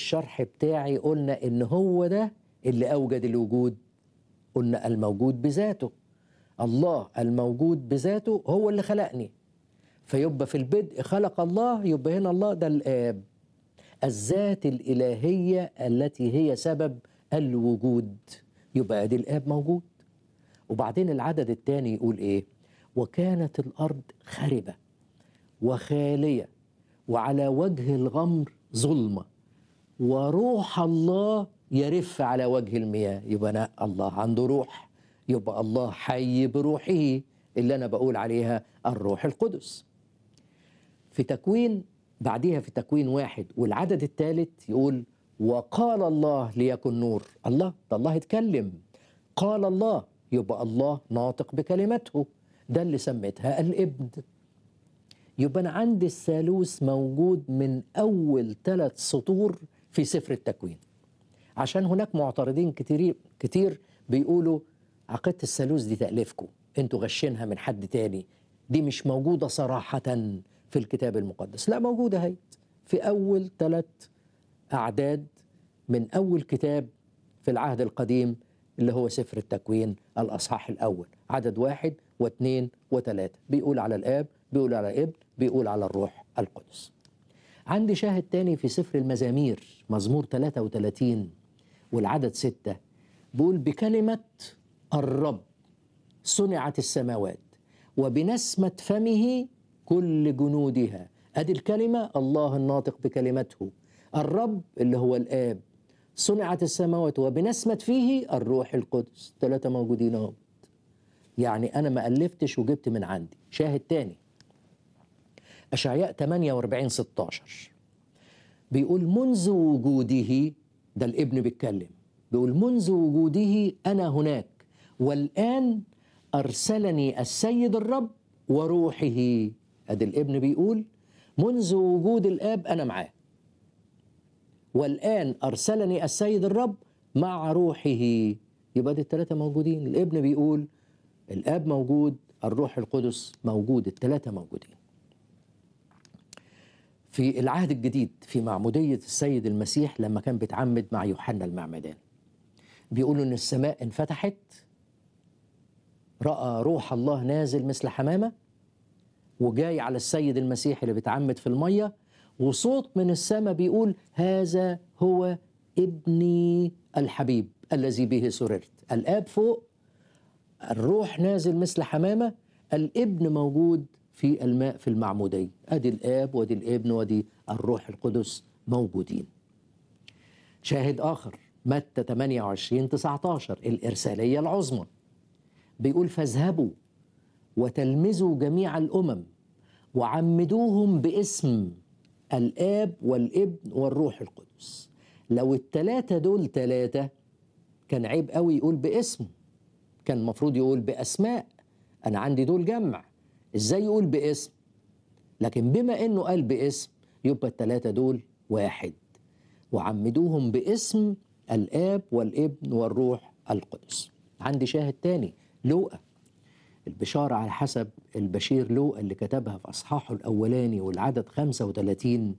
الشرح بتاعي قلنا ان هو ده اللي اوجد الوجود قلنا الموجود بذاته الله الموجود بذاته هو اللي خلقني فيبقى في البدء خلق الله يبقى هنا الله ده الآب الذات الإلهية التي هي سبب الوجود يبقى دي الآب موجود وبعدين العدد الثاني يقول إيه وكانت الأرض خربة وخالية وعلى وجه الغمر ظلمة وروح الله يرف على وجه المياه يبقى أنا الله عنده روح يبقى الله حي بروحه اللي أنا بقول عليها الروح القدس في تكوين بعديها في تكوين واحد والعدد الثالث يقول وقال الله ليكن نور الله ده الله اتكلم قال الله يبقى الله ناطق بكلمته ده اللي سميتها الابن يبقى انا عندي الثالوث موجود من اول ثلاث سطور في سفر التكوين عشان هناك معترضين كتير كتير بيقولوا عقيده الثالوث دي تاليفكم انتوا غشينها من حد تاني دي مش موجوده صراحه في الكتاب المقدس لا موجوده هي في اول ثلاث اعداد من اول كتاب في العهد القديم اللي هو سفر التكوين الاصحاح الاول عدد واحد واثنين وثلاثه بيقول على الاب بيقول على الابن بيقول على الروح القدس عندي شاهد تاني في سفر المزامير مزمور 33 والعدد ستة بيقول بكلمة الرب صنعت السماوات وبنسمة فمه كل جنودها ادي الكلمة الله الناطق بكلمته الرب اللي هو الآب صنعت السماوات وبنسمة فيه الروح القدس ثلاثة موجودين اهو يعني أنا ما ألفتش وجبت من عندي شاهد تاني أشعياء 48 16 بيقول منذ وجوده ده الابن بيتكلم بيقول منذ وجوده أنا هناك والآن أرسلني السيد الرب وروحه أدي الابن بيقول منذ وجود الآب أنا معاه والآن أرسلني السيد الرب مع روحه يبقى دي الثلاثة موجودين الابن بيقول الآب موجود الروح القدس موجود الثلاثة موجودين في العهد الجديد في معمودية السيد المسيح لما كان بيتعمد مع يوحنا المعمدان بيقولوا إن السماء انفتحت رأى روح الله نازل مثل حمامة وجاي على السيد المسيح اللي بيتعمد في المية وصوت من السماء بيقول هذا هو ابني الحبيب الذي به سررت الآب فوق الروح نازل مثل حمامة الابن موجود في الماء في المعمودية أدي الآب وأدي الابن وأدي الروح القدس موجودين شاهد آخر متى 28 19 الإرسالية العظمى بيقول فاذهبوا وتلمذوا جميع الأمم وعمدوهم باسم الآب والابن والروح القدس لو التلاتة دول تلاتة كان عيب قوي يقول باسم كان المفروض يقول بأسماء أنا عندي دول جمع إزاي يقول باسم لكن بما إنه قال باسم يبقى التلاتة دول واحد وعمدوهم باسم الآب والابن والروح القدس عندي شاهد تاني لوقا البشارة على حسب البشير لوقا اللي كتبها في أصحاحه الأولاني والعدد 35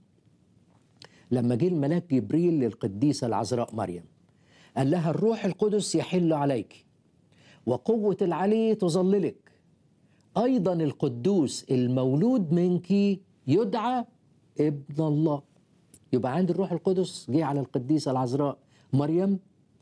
لما جه الملاك جبريل للقديسة العذراء مريم قال لها الروح القدس يحل عليك وقوة العلي تظللك أيضا القدوس المولود منك يدعى ابن الله يبقى عند الروح القدس جه على القديسة العذراء مريم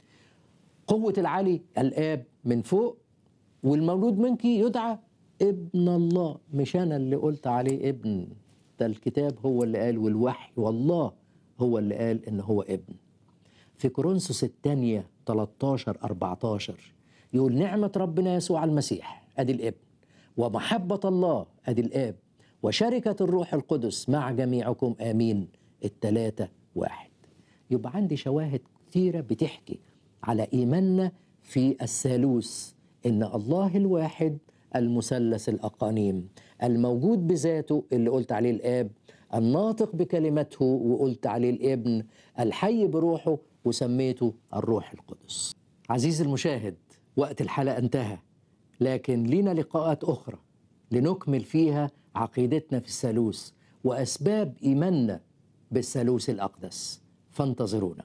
قوة العلي الآب من فوق والمولود منك يدعى ابن الله مش أنا اللي قلت عليه ابن ده الكتاب هو اللي قال والوحي والله هو اللي قال إن هو ابن في كورنثوس الثانية 13 14 يقول نعمة ربنا يسوع المسيح أدي الابن ومحبة الله أدي الآب وشركة الروح القدس مع جميعكم آمين التلاتة واحد يبقى عندي شواهد كثيرة بتحكي على إيماننا في الثالوث إن الله الواحد المثلث الأقانيم الموجود بذاته اللي قلت عليه الآب الناطق بكلمته وقلت عليه الابن الحي بروحه وسميته الروح القدس عزيزي المشاهد وقت الحلقة انتهى لكن لينا لقاءات أخرى لنكمل فيها عقيدتنا في الثالوث وأسباب إيماننا بالثالوث الأقدس فانتظرونا